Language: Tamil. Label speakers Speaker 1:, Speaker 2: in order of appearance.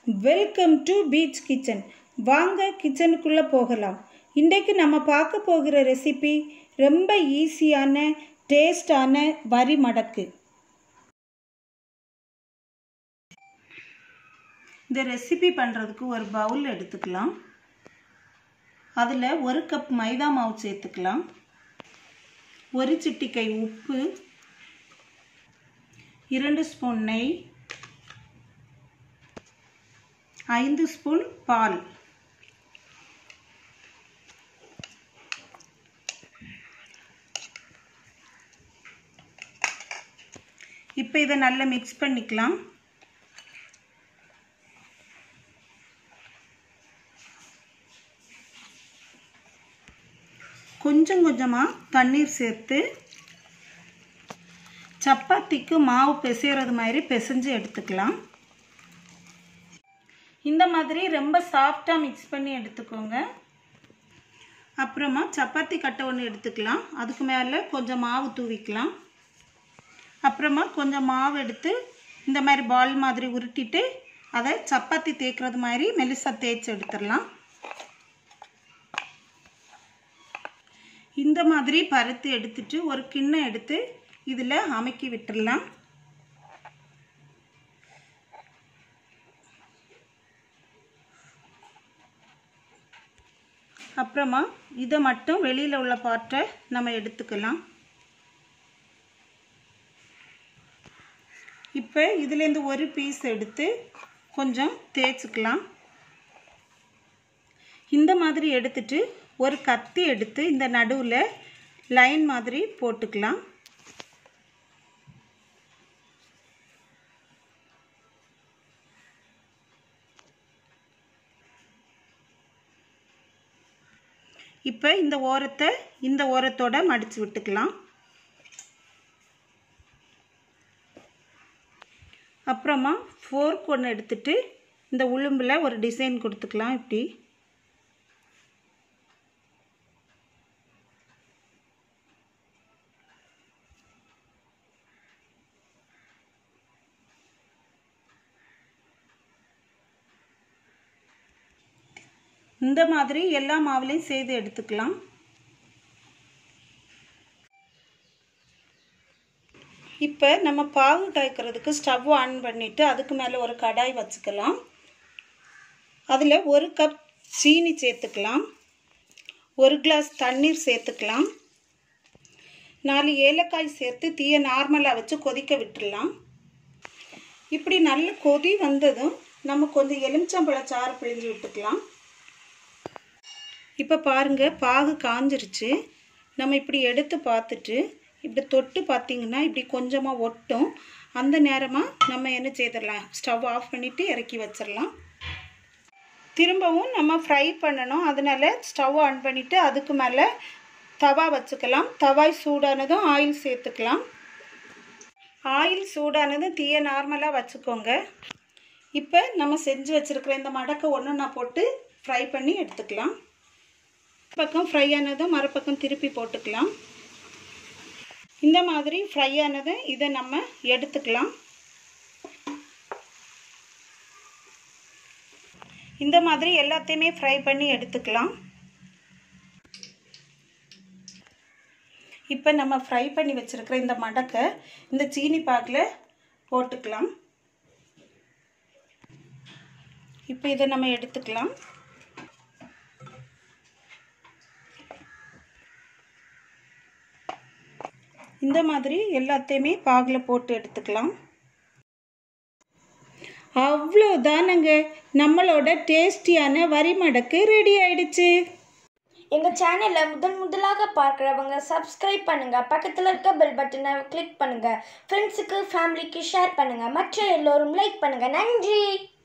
Speaker 1: வெல்கம் டு பீச் கிச்சன் வாங்க கிச்சனுக்குள்ளே போகலாம் இன்றைக்கு நம்ம பார்க்க போகிற ரெசிபி ரொம்ப ஈஸியான டேஸ்டான வரி மடக்கு இந்த ரெசிபி பண்ணுறதுக்கு ஒரு பவுல் எடுத்துக்கலாம் அதில் ஒரு கப் மைதா மாவு சேர்த்துக்கலாம் ஒரு சிட்டிக்கை உப்பு இரண்டு ஸ்பூன் நெய் ஐந்து ஸ்பூன் பால் இப்போ இதை நல்லா மிக்ஸ் பண்ணிக்கலாம் கொஞ்சம் கொஞ்சமாக தண்ணீர் சேர்த்து சப்பாத்திக்கு மாவு பிசைகிறது மாதிரி பிசைஞ்சு எடுத்துக்கலாம் இந்த மாதிரி ரொம்ப சாஃப்டாக மிக்ஸ் பண்ணி எடுத்துக்கோங்க அப்புறமா சப்பாத்தி கட்டை ஒன்று எடுத்துக்கலாம் அதுக்கு மேலே கொஞ்சம் மாவு தூவிக்கலாம் அப்புறமா கொஞ்சம் மாவு எடுத்து இந்த மாதிரி பால் மாதிரி உருட்டிட்டு அதை சப்பாத்தி தேய்க்கிறது மாதிரி மெலிசாக தேய்ச்சி எடுத்துடலாம் இந்த மாதிரி பருத்து எடுத்துட்டு ஒரு கிண்ணம் எடுத்து இதில் அமைக்கி விட்டுடலாம் அப்புறமா இதை மட்டும் வெளியில் உள்ள பாட்டை நம்ம எடுத்துக்கலாம் இப்போ இதுலேருந்து ஒரு பீஸ் எடுத்து கொஞ்சம் தேய்ச்சிக்கலாம் இந்த மாதிரி எடுத்துட்டு ஒரு கத்தி எடுத்து இந்த நடுவில் லைன் மாதிரி போட்டுக்கலாம் இப்போ இந்த ஓரத்தை இந்த ஓரத்தோட மடித்து விட்டுக்கலாம் அப்புறமா ஃபோர்க் ஒன்று எடுத்துட்டு இந்த உளும்பில் ஒரு டிசைன் கொடுத்துக்கலாம் இப்படி இந்த மாதிரி எல்லா மாவுலையும் செய்து எடுத்துக்கலாம் இப்போ நம்ம பாகு காய்க்கிறதுக்கு ஸ்டவ் ஆன் பண்ணிவிட்டு அதுக்கு மேலே ஒரு கடாய் வச்சுக்கலாம் அதில் ஒரு கப் சீனி சேர்த்துக்கலாம் ஒரு கிளாஸ் தண்ணீர் சேர்த்துக்கலாம் நாலு ஏலக்காய் சேர்த்து தீயை நார்மலாக வச்சு கொதிக்க விட்டுடலாம் இப்படி நல்ல கொதி வந்ததும் நம்ம கொஞ்சம் எலுமிச்சம்பழ சாறு பிழிஞ்சு விட்டுக்கலாம் இப்போ பாருங்கள் பாகு காஞ்சிருச்சு நம்ம இப்படி எடுத்து பார்த்துட்டு இப்படி தொட்டு பார்த்திங்கன்னா இப்படி கொஞ்சமாக ஒட்டும் அந்த நேரமாக நம்ம என்ன செய்திடலாம் ஸ்டவ் ஆஃப் பண்ணிவிட்டு இறக்கி வச்சிடலாம் திரும்பவும் நம்ம ஃப்ரை பண்ணணும் அதனால் ஸ்டவ் ஆன் பண்ணிவிட்டு அதுக்கு மேலே தவா வச்சுக்கலாம் தவாய் சூடானதும் ஆயில் சேர்த்துக்கலாம் ஆயில் சூடானதும் தீயை நார்மலாக வச்சுக்கோங்க இப்போ நம்ம செஞ்சு வச்சுருக்கிற இந்த மடக்கை ஒன்று நான் போட்டு ஃப்ரை பண்ணி எடுத்துக்கலாம் பக்கம் ஃப்ரை ஆனதும் மறுபக்கம் திருப்பி போட்டுக்கலாம் இந்த மாதிரி ஃப்ரை ஆனதும் இதை நம்ம எடுத்துக்கலாம் இந்த மாதிரி எல்லாத்தையுமே ஃப்ரை பண்ணி எடுத்துக்கலாம் இப்போ நம்ம ஃப்ரை பண்ணி வச்சுருக்கிற இந்த மடக்கை இந்த சீனி பாக்கில் போட்டுக்கலாம் இப்போ இதை நம்ம எடுத்துக்கலாம் இந்த மாதிரி எல்லாத்தையுமே பாகில் போட்டு எடுத்துக்கலாம் அவ்வளோதானங்க நம்மளோட டேஸ்டியான வரி மடக்கு ரெடி ஆயிடுச்சு
Speaker 2: எங்கள் சேனலை முதல் முதலாக பார்க்குறவங்க சப்ஸ்கிரைப் பண்ணுங்கள் பக்கத்தில் இருக்க பெல் பட்டனை கிளிக் பண்ணுங்கள் ஃப்ரெண்ட்ஸுக்கு ஃபேமிலிக்கு ஷேர் பண்ணுங்கள் மற்ற எல்லோரும் லைக் பண்ணுங்கள் நன்றி